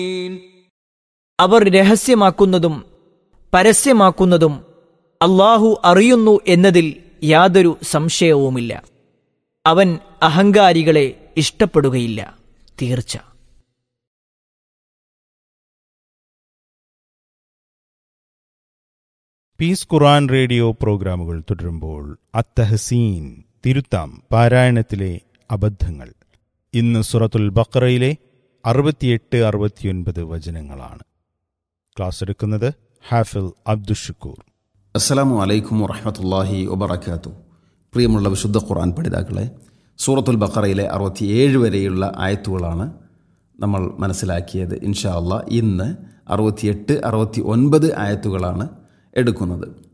അവർ രഹസ്യമാക്കുന്നതും പരസ്യമാക്കുന്നതും അള്ളാഹു അറിയുന്നു എന്നതിൽ യാതൊരു സംശയവുമില്ല അവൻ അഹങ്കാരികളെ ഇഷ്ടപ്പെടുകയില്ല തീർച്ച പീസ് ഖുറാൻ റേഡിയോ പ്രോഗ്രാമുകൾ തുടരുമ്പോൾ അത്തഹസീൻ തിരുത്താം പാരായണത്തിലെ അബദ്ധങ്ങൾ ഇന്ന് സുറത്തുൽ ബക്കറയിലെ അറുപത്തിയെട്ട് അറുപത്തിയൊൻപത് വചനങ്ങളാണ് ക്ലാസ് എടുക്കുന്നത് ഹാഫിൽ അബ്ദുഷക്കൂർ അസ്സലാമു അലൈക്കും വറഹമത്തല്ലാഹി വബർക്കാത്തു പ്രിയമുള്ള വിശുദ്ധ ഖുർആൻ പഠിതാക്കളെ സൂറത്തുൽ ബക്കറയിലെ അറുപത്തിയേഴ് വരെയുള്ള ആയത്തുകളാണ് നമ്മൾ മനസ്സിലാക്കിയത് ഇൻഷാ അള്ളാ ഇന്ന് അറുപത്തിയെട്ട് അറുപത്തി ഒൻപത് ആയത്തുകളാണ് എടുക്കുന്നത്